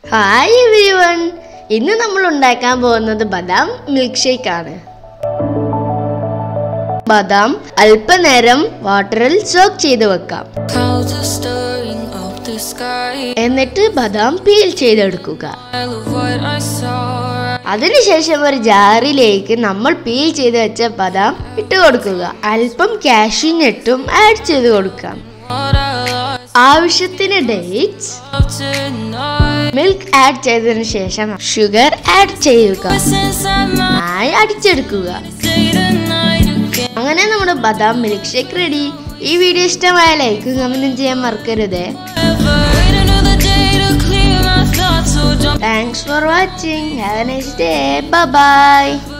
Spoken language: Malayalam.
ഹായ് എവരി വൺ ഇന്ന് നമ്മൾ ഉണ്ടാക്കാൻ പോകുന്നത് ബദാം മിൽക്ക് ഷേക്ക് ആണ് ബദാം അല്പനേരം വാട്ടറിൽ സോക്ക് ചെയ്ത് വെക്കാം Clouds are stirring up the sky. എന്നിട്ട് ബദാം പീൽ ചെയ്തെടുക്കുക I love what I saw. അതിനുശേഷം ഒരു ജാറിലേക്ക് നമ്മൾ പീൽ ചെയ്ത് വെച്ച ബദാം ഇട്ട് കൊടുക്കുക അല്പം കാഷ്യൂനട്ടും ആഡ് ചെയ്ത് കൊടുക്കാം What I lost ആവശ്യത്തിന് ഡേറ്റ്സ് tonight. മിൽക്ക് ആഡ് ചെയ്തതിനു ശേഷം ഷുഗർ ആഡ് ചെയ്യുക Since I'm not നന്നായി അടിച്ചെടുക്കുക day to night again. അങ്ങനെ നമ്മുടെ ബദാം മിൽക്ക് ഷേക്ക് റെഡി ഈ വീഡിയോ ഇഷ്ടമായ ലൈക്കും കമന്റും ചെയ്യാൻ മറക്കരുത് Never wait another day to clear my thoughts. So jump thanks for watching have a nice day by